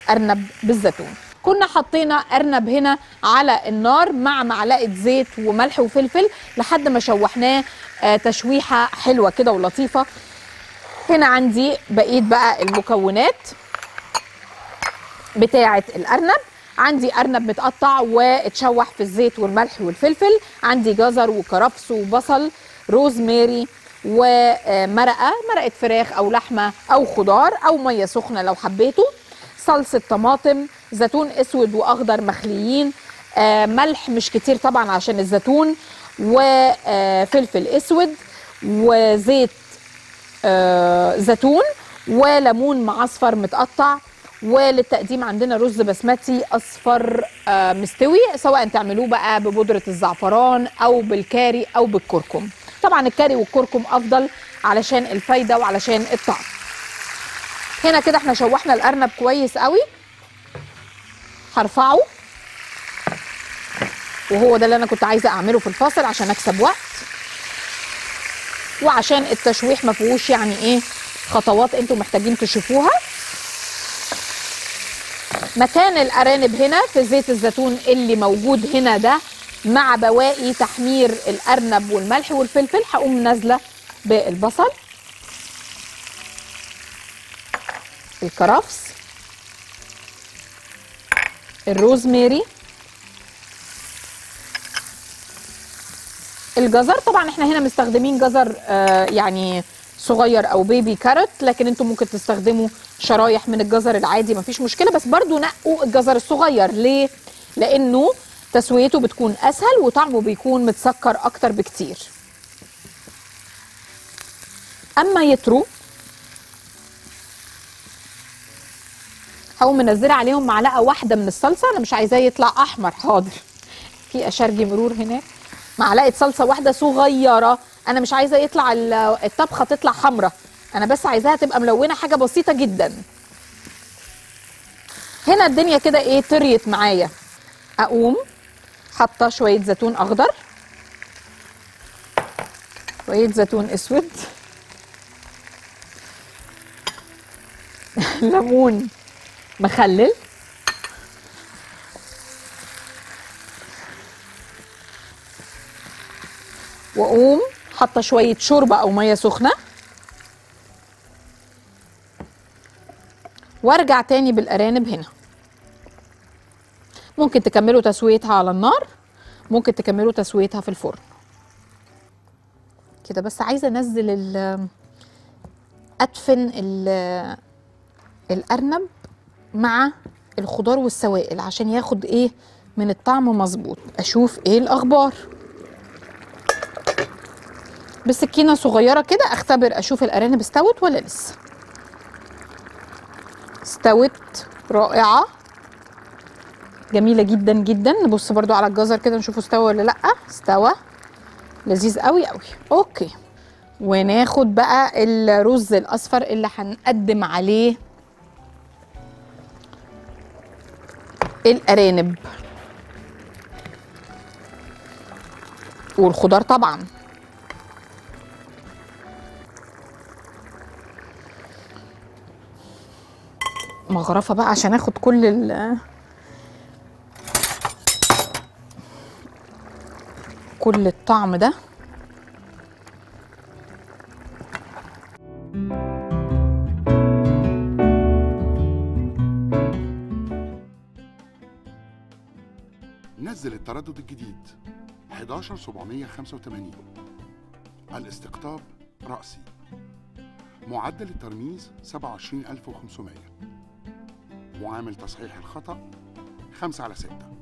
ارنب بالزيتون كنا حطينا ارنب هنا على النار مع معلقه زيت وملح وفلفل لحد ما شوحناه آه، تشويحه حلوه كده ولطيفه هنا عندي بقيه بقى المكونات بتاعه الارنب عندي ارنب متقطع واتشوح في الزيت والملح والفلفل عندي جزر وكرفس وبصل روزماري ومرقه مرقه فراخ او لحمه او خضار او ميه سخنه لو حبيتوا صلصه طماطم زيتون اسود واخضر مخليين آه، ملح مش كتير طبعا عشان الزيتون وفلفل اسود وزيت آه، زيتون وليمون معصفر متقطع وللتقديم عندنا رز بسمتي اصفر آه، مستوي سواء تعملوه بقى ببودره الزعفران او بالكاري او بالكركم طبعا الكاري والكركم افضل علشان الفايده وعلشان الطعم هنا كده احنا شوحنا الارنب كويس قوي هرفعه وهو ده اللي انا كنت عايزه اعمله في الفاصل عشان اكسب وقت وعشان التشويح ما فيهوش يعني ايه خطوات انتوا محتاجين تشوفوها مكان الارانب هنا في زيت الزيتون اللي موجود هنا ده مع بواقي تحمير الارنب والملح والفلفل هقوم نازله بالبصل الكرفس الروزماري الجزر طبعا احنا هنا مستخدمين جزر آه يعني صغير او بيبي كاروت لكن انتم ممكن تستخدموا شرايح من الجزر العادي مفيش مشكله بس برضو نقوا الجزر الصغير ليه لانه تسويته بتكون اسهل وطعمه بيكون متسكر اكتر بكتير اما يترو هقوم منزله عليهم معلقه واحده من الصلصه انا مش عايزاه يطلع احمر حاضر في اشارجي مرور هناك معلقه صلصه واحده صغيره انا مش عايزه يطلع ال- الطبخه تطلع حمراء انا بس عايزاها تبقى ملونه حاجه بسيطه جدا هنا الدنيا كده ايه طريت معايا اقوم حاطه شويه زيتون اخضر شويه زيتون اسود ليمون مخلل واقوم حاطه شويه شوربه او ميه سخنه وارجع تاني بالارانب هنا ممكن تكملوا تسويتها على النار ممكن تكملوا تسويتها في الفرن كده بس عايزه انزل ال ادفن ال- الارنب مع الخضار والسوائل عشان ياخد ايه من الطعم مظبوط اشوف ايه الاخبار بسكينه صغيره كده اختبر اشوف الارانب استوت ولا لسه استوت رائعه جميله جدا جدا نبص برضو على الجزر كده نشوفه استوى ولا لا استوى لذيذ قوي قوي اوكي وناخد بقى الرز الاصفر اللي هنقدم عليه الارانب والخضار طبعا مغرفه بقى عشان اخد كل ال كل الطعم ده نزل التردد الجديد 11785 الاستقطاب رأسي معدل الترميز 27500 معامل تصحيح الخطأ 5 على 6